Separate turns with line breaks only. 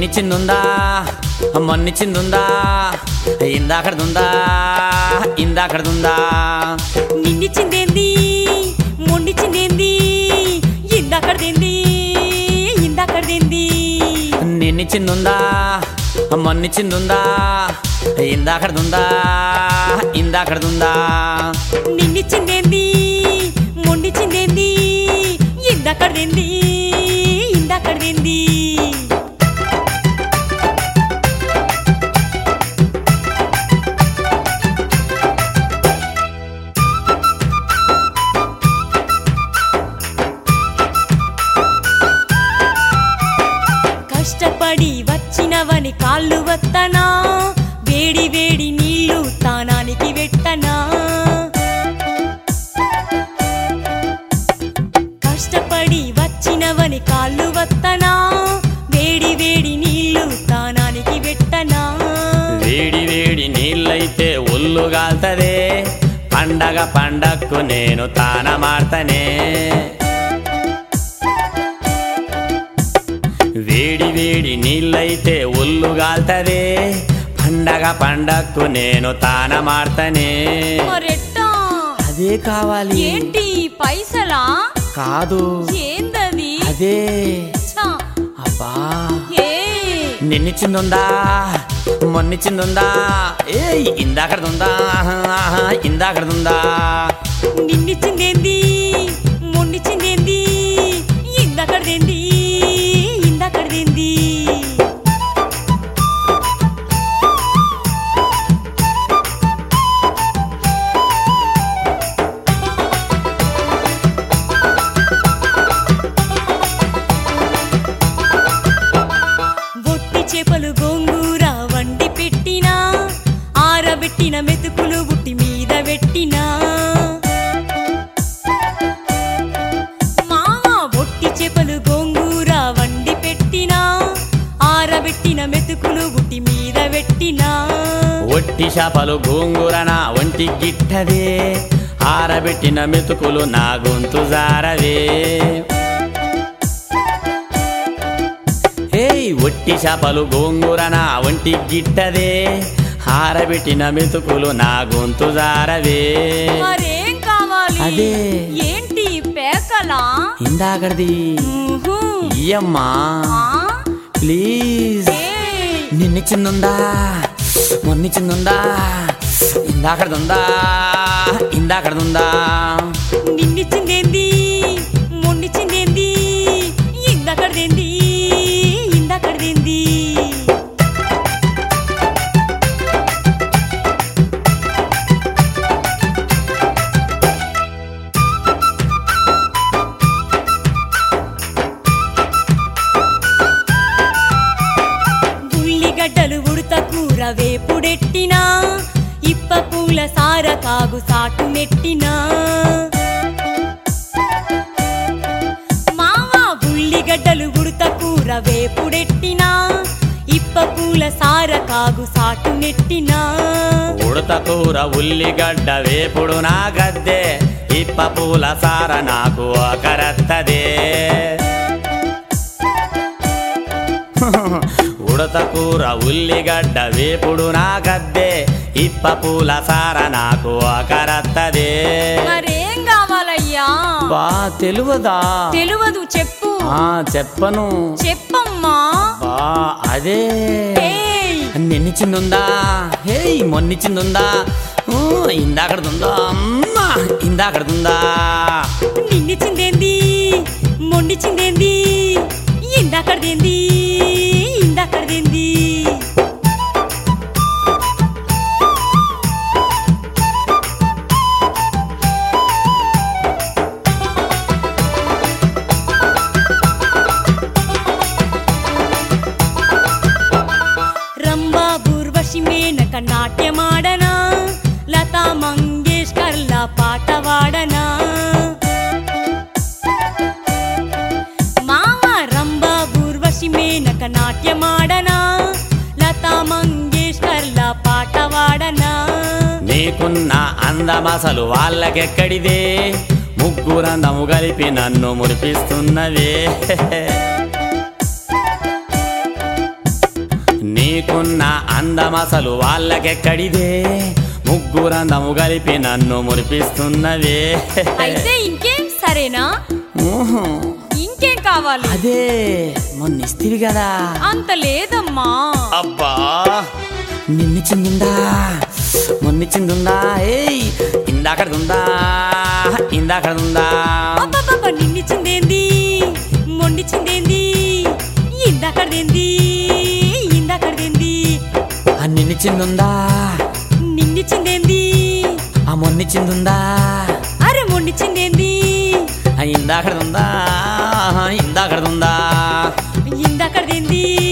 నిన్నిచ్చిందుందా మొన్నిచ్చిందుందా ఇందాకడదుందా ఇందాకడదుందా
నిన్నిచ్చిందేంది మొండిచ్చిందేంది ఇందాకడదేంది ఇందాకడదేంది
నిన్నిచ్చిందుందా మొన్నిచ్చిందుందా ఇందాకడదుందా ఇందాకడదుందా
నిన్నిచ్చిందేంది మొండిచ్చిందేంది ఇందాకడదేంది ఇందాకడదేంది కష్టపడి వచ్చినవని కాళ్ళు వత్తనా వేడి వేడి నీళ్లు తానానికి వెట్టనా కష్టపడి వచ్చినవని కాళ్ళు వత్తనా వేడి వేడి నీళ్లు తానానికి వెట్టనా
వేడి వేడి నీళ్ళైతే ఒళ్ళు గాల్తదే పండగ పండక్కు నేను తాన మాడతనే వేడి వేడి నీళ్ళైతే ఒళ్ళు గాల్తదే పండగ పండక్కు నేను తాన మాడతనే
మరెట్టా
అదే కావాలి
ఏంటి పైసలా
కాదు
ఏందది
అదే
ఛ,
అబ్బా
ఏ
నిన్నిచ్చిందుందా మొన్నిచ్చిందుందా ఏ ఇందాకడదుందా ఇందాకడదుందా
నిన్నిచ్చిందేంది మొండిచ్చిందేంది ఇందాకడదేంది ఇందాకడదేంది ఒట్టి చేపలు గోంగూర వండి పెట్టినా ఆరబెట్టిన మెతుకులు బుట్టి మీద పెట్టినా మామ ఒట్టి చేపలు గోంగూర వండి పెట్టినా ఆరబెట్టిన మెతుకులు బుట్టి మీద పెట్టినా
ఒట్టి చేపలు గోంగూరన ఒంటి గిట్టదే ఆరబెట్టిన మెతుకులు నా గొంతు జారవే ఏయ్ ఒట్టి చేపలు గోంగూరన ఒంటి గిట్టదే ఆరబెట్టిన మెతుకులు నా గొంతు జారవే
మరేం కావాలి
అదే.
ఏంటి పేకలా
ఇందాకడిది
ఊహు.
ఇయ్యమ్మా
ఆ?
ప్లీజ్
ఏయ్,
నిన్నిచ్చిందుందా మొన్నిచ్చిందుందా ఇందాకడదుందా ఇందాకడదుందా
నిన్నిచ్చిందేంది మొండిచ్చిందేంది ఇందాకడదేంది ఇందాకడదేంది ఉల్లిగడ్డలు ఉడత కూర వేపుడెట్టినా ఇప్ప పూల సార కాగు సాటు నెట్టినా మావ ఉల్లిగడ్డలు ఉడత కూర వేపుడెట్టినా ఇప్ప పూల సార కాగు సాటు నెట్టినా
ఉడత కూర ఉల్లిగడ్డ వేపుడు నా గద్దే ఇప్ప పూల సార నాకు ఒకరత్తదే ఉడత కూర ఉల్లిగడ్డ వేపుడు నా గద్దే ఇప్ప పూల సార నాకు ఒకరత్తదే
మరేం కావాలయ్యా
బా తెలువదా
తెలువదు చెప్పు
ఆ చెప్పను
చెప్పమ్మా
బా అదే
ఏయ్
నిన్నిచ్చిందుందా హేయ్ మొన్నిచ్చిందుందా ఊ, ఇందాకడదుందా అమ్మా ఇందాకడదుందా
నిన్నిచ్చిందేంది మొండిచ్చిందేంది ఇందాకడదేంది ఇందాకడదేంది రంభా బూర్వశి మేనక నాట్యమాడనా లతా మంగేష్కర్ల పాట వాడనా మామ రంభా బూర్వశి మేనక నాట్యమాడనా లతా మంగేష్కర్ల పాట వాడనా
నీకున్న అందమసలు వాళ్ళకెక్కడిదే ముగ్గురందము కలిపి నన్ను మురిపిస్తున్నవే నీకున్న అందమసలు వాళ్ళకెక్కడిదే ముగ్గురందము కలిపి నన్ను మురిపిస్తున్నవే
అయితే ఇంకేం సరేనా
ఊహు.
ఇంకేం కావాలి
అదే మొన్న ఇస్తివి కదా
అంత లేదమ్మా
అబ్బా నిన్నిచ్చిందుందా మొన్నిచ్చిందుందా ఏయ్ ఇందాకడుందా ఇందాకడుందా
అబ్బబ్బబ్బ నిన్నిచ్చిందేంది మొండిచ్చిందేంది ఇందాకడదేంది ఇందాకడదేంది
ఆ నిన్నిచ్చిందుందా
నిన్నిచ్చిందేంది
ఆ మొన్నిచ్చిందుందా
అరే మొండిచ్చిందేంది
ఆ ఇందాకడుందా ఇందాకడుందా
ఇందాకడదేంది